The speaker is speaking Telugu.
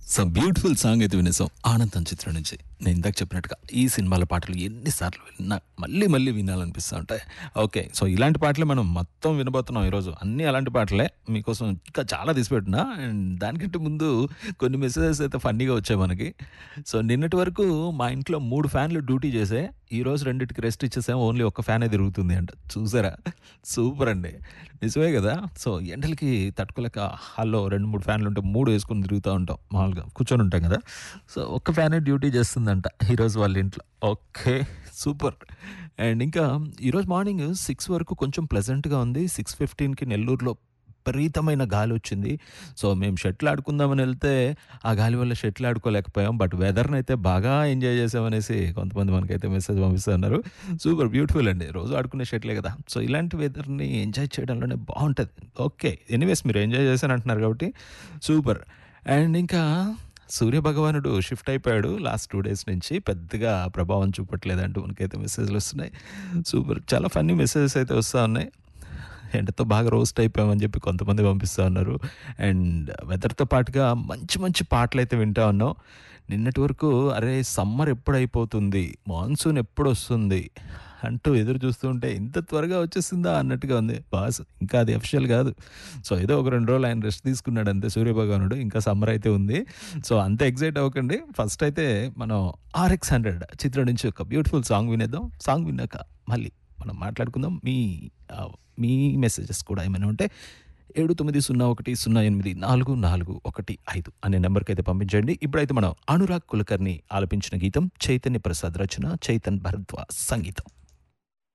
సో బ్యూటిఫుల్ సాంగ్ అయితే వినేసాం ఆనందం చిత్రం నుంచి నేను ఇందాక చెప్పినట్టుగా ఈ సినిమాల పాటలు ఎన్నిసార్లు విన్నా మళ్ళీ మళ్ళీ వినాలనిపిస్తూ ఉంటాయి ఓకే సో ఇలాంటి పాటలే మనం మొత్తం వినబోతున్నాం ఈరోజు అన్నీ అలాంటి పాటలే మీకోసం ఇంకా చాలా తీసిపెట్టినా అండ్ దానికంటే ముందు కొన్ని మెసేజెస్ అయితే ఫన్నీగా వచ్చాయి మనకి సో నిన్నటి వరకు మా ఇంట్లో మూడు ఫ్యాన్లు డ్యూటీ చేసే ఈ రోజు రెండింటికి రెస్ట్ ఇచ్చేసాం ఓన్లీ ఒక్క ఫ్యానే తిరుగుతుంది అంట చూసారా సూపర్ అండి నిజమే కదా సో ఎండలకి తట్టుకోలేక హాల్లో రెండు మూడు ఫ్యాన్లు ఉంటే మూడు వేసుకొని తిరుగుతూ ఉంటాం మామూలుగా కూర్చొని ఉంటాం కదా సో ఒక్క ఫ్యానే డ్యూటీ చేస్తుందంట ఈరోజు వాళ్ళ ఇంట్లో ఓకే సూపర్ అండ్ ఇంకా ఈరోజు మార్నింగ్ సిక్స్ వరకు కొంచెం ప్లెజెంట్గా ఉంది సిక్స్ ఫిఫ్టీన్కి నెల్లూరులో విపరీతమైన గాలి వచ్చింది సో మేము షటిల్ ఆడుకుందామని వెళ్తే ఆ గాలి వల్ల షటిల్ ఆడుకోలేకపోయాం బట్ వెదర్ని అయితే బాగా ఎంజాయ్ చేసామనేసి కొంతమంది మనకైతే మెసేజ్ పంపిస్తున్నారు సూపర్ బ్యూటిఫుల్ అండి రోజు ఆడుకునే షటిలే కదా సో ఇలాంటి వెదర్ని ఎంజాయ్ చేయడంలోనే బాగుంటుంది ఓకే ఎనీవేస్ మీరు ఎంజాయ్ చేశాను అంటున్నారు కాబట్టి సూపర్ అండ్ ఇంకా సూర్య భగవానుడు షిఫ్ట్ అయిపోయాడు లాస్ట్ టూ డేస్ నుంచి పెద్దగా ప్రభావం చూపట్లేదంటూ మనకైతే మెసేజ్లు వస్తున్నాయి సూపర్ చాలా ఫన్నీ మెసేజెస్ అయితే వస్తూ ఉన్నాయి ఎండతో బాగా రోస్ట్ అయిపోయామని చెప్పి కొంతమంది పంపిస్తూ ఉన్నారు అండ్ వెదర్తో పాటుగా మంచి మంచి పాటలు అయితే వింటా ఉన్నాం నిన్నటి వరకు అరే సమ్మర్ ఎప్పుడు అయిపోతుంది మాన్సూన్ ఎప్పుడు వస్తుంది అంటూ ఎదురు చూస్తుంటే ఇంత త్వరగా వచ్చేసిందా అన్నట్టుగా ఉంది బాస్ ఇంకా అది అఫిషియల్ కాదు సో ఏదో ఒక రెండు రోజులు ఆయన రెస్ట్ తీసుకున్నాడు అంతే సూర్యభగవానుడు ఇంకా సమ్మర్ అయితే ఉంది సో అంత ఎగ్జైట్ అవ్వకండి ఫస్ట్ అయితే మనం ఆర్ఎక్స్ హండ్రెడ్ చిత్రం నుంచి ఒక బ్యూటిఫుల్ సాంగ్ వినేద్దాం సాంగ్ విన్నాక మళ్ళీ మనం మాట్లాడుకుందాం మీ ఆ, మీ మెసేజెస్ కూడా ఏమైనా ఉంటే ఏడు తొమ్మిది సున్నా ఒకటి సున్నా ఎనిమిది నాలుగు నాలుగు ఒకటి ఐదు అనే నెంబర్కి అయితే పంపించండి ఇప్పుడైతే మనం అనురాగ్ కులకర్ని ఆలపించిన గీతం చైతన్య ప్రసాద్ రచన చైతన్ భరద్వాజ్ సంగీతం